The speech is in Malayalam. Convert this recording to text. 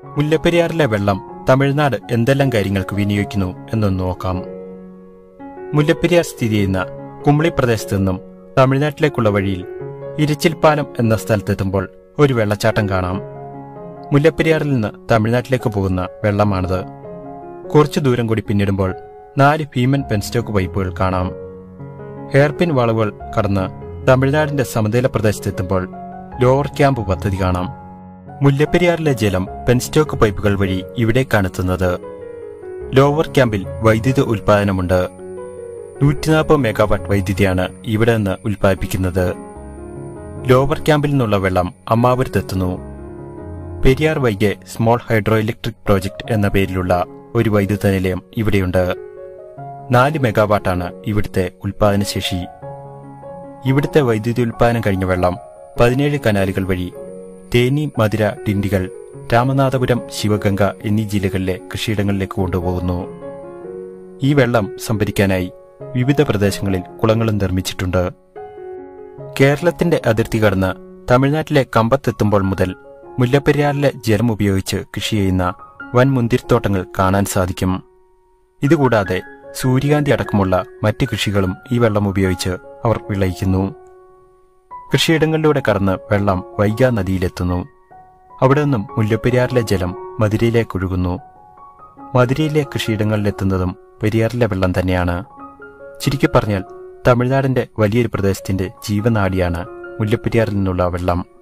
മുല്ലപ്പെരിയാറിലെ വെള്ളം തമിഴ്നാട് എന്തെല്ലാം കാര്യങ്ങൾക്ക് വിനിയോഗിക്കുന്നു എന്നൊന്ന് നോക്കാം മുല്ലപ്പെരിയാർ സ്ഥിതി ചെയ്യുന്ന കുമളി പ്രദേശത്തു നിന്നും തമിഴ്നാട്ടിലേക്കുള്ള വഴിയിൽ ഇരിച്ചിൽപ്പാലം എന്ന സ്ഥലത്തെത്തുമ്പോൾ ഒരു വെള്ളച്ചാട്ടം കാണാം മുല്ലപ്പെരിയാറിൽ നിന്ന് തമിഴ്നാട്ടിലേക്ക് പോകുന്ന വെള്ളമാണിത് കുറച്ചു ദൂരം കൂടി പിന്നിടുമ്പോൾ നാല് ഭീമൻ പെൻസ്റ്റോക്ക് പൈപ്പുകൾ കാണാം ഹെയർപിൻ വളവുകൾ കടന്ന് തമിഴ്നാടിന്റെ സമതല പ്രദേശത്തെത്തുമ്പോൾ ലോവർ ക്യാമ്പ് പദ്ധതി കാണാം മുല്ലപ്പെരിയാറിലെ ജലം പെൻസ്റ്റോക്ക് പൈപ്പുകൾ വഴി ഇവിടേക്കാണെത്തുന്നത് ലോവർ ക്യാമ്പിൽ വൈദ്യുതി ഉൽപാദനമുണ്ട് നൂറ്റിനാൽപ്പത് മെഗാവാട്ട് വൈദ്യുതിയാണ് ഇവിടെ നിന്ന് ഉൽപ്പാദിപ്പിക്കുന്നത് ലോവർ ക്യാമ്പിൽ നിന്നുള്ള വെള്ളം അമ്മാപുരത്തെത്തുന്നു പെരിയാർ വൈകെ സ്മോൾ ഹൈഡ്രോ ഇലക്ട്രിക് പ്രോജക്ട് എന്ന പേരിലുള്ള ഒരു വൈദ്യുത നിലയം ഇവിടെയുണ്ട് നാല് മെഗാവാട്ടാണ് ഇവിടുത്തെ ഉൽപാദനശേഷി ഇവിടുത്തെ വൈദ്യുതി ഉൽപാദനം കഴിഞ്ഞ വെള്ളം പതിനേഴ് കനാലുകൾ വഴി തേനി മധുര ഡിണ്ടിഗൽ രാമനാഥപുരം ശിവഗംഗ എന്നീ ജില്ലകളിലെ കൃഷിയിടങ്ങളിലേക്ക് കൊണ്ടുപോകുന്നു ഈ വെള്ളം സംഭരിക്കാനായി വിവിധ പ്രദേശങ്ങളിൽ കുളങ്ങളും നിർമ്മിച്ചിട്ടുണ്ട് കേരളത്തിന്റെ അതിർത്തി കടന്ന് തമിഴ്നാട്ടിലെ കമ്പത്തെത്തുമ്പോൾ മുതൽ മുല്ലപ്പെരിയാറിലെ ജലം ഉപയോഗിച്ച് കൃഷി ചെയ്യുന്ന വൻ മുന്തിരിത്തോട്ടങ്ങൾ കാണാൻ സാധിക്കും ഇതുകൂടാതെ സൂര്യകാന്തി അടക്കമുള്ള മറ്റ് കൃഷികളും ഈ വെള്ളം ഉപയോഗിച്ച് അവർ വിളയിക്കുന്നു കൃഷിയിടങ്ങളിലൂടെ കടന്ന് വെള്ളം വൈഗാ നദിയിലെത്തുന്നു അവിടെ നിന്നും മുല്ലപ്പെരിയാറിലെ ജലം മധുരയിലേക്ക് ഒഴുകുന്നു മധുരയിലെ കൃഷിയിടങ്ങളിലെത്തുന്നതും പെരിയാറിലെ വെള്ളം തന്നെയാണ് ചുരുക്കി പറഞ്ഞാൽ തമിഴ്നാടിന്റെ വലിയൊരു പ്രദേശത്തിന്റെ ജീവനാഡിയാണ് മുല്ലപ്പെരിയാറിൽ നിന്നുള്ള വെള്ളം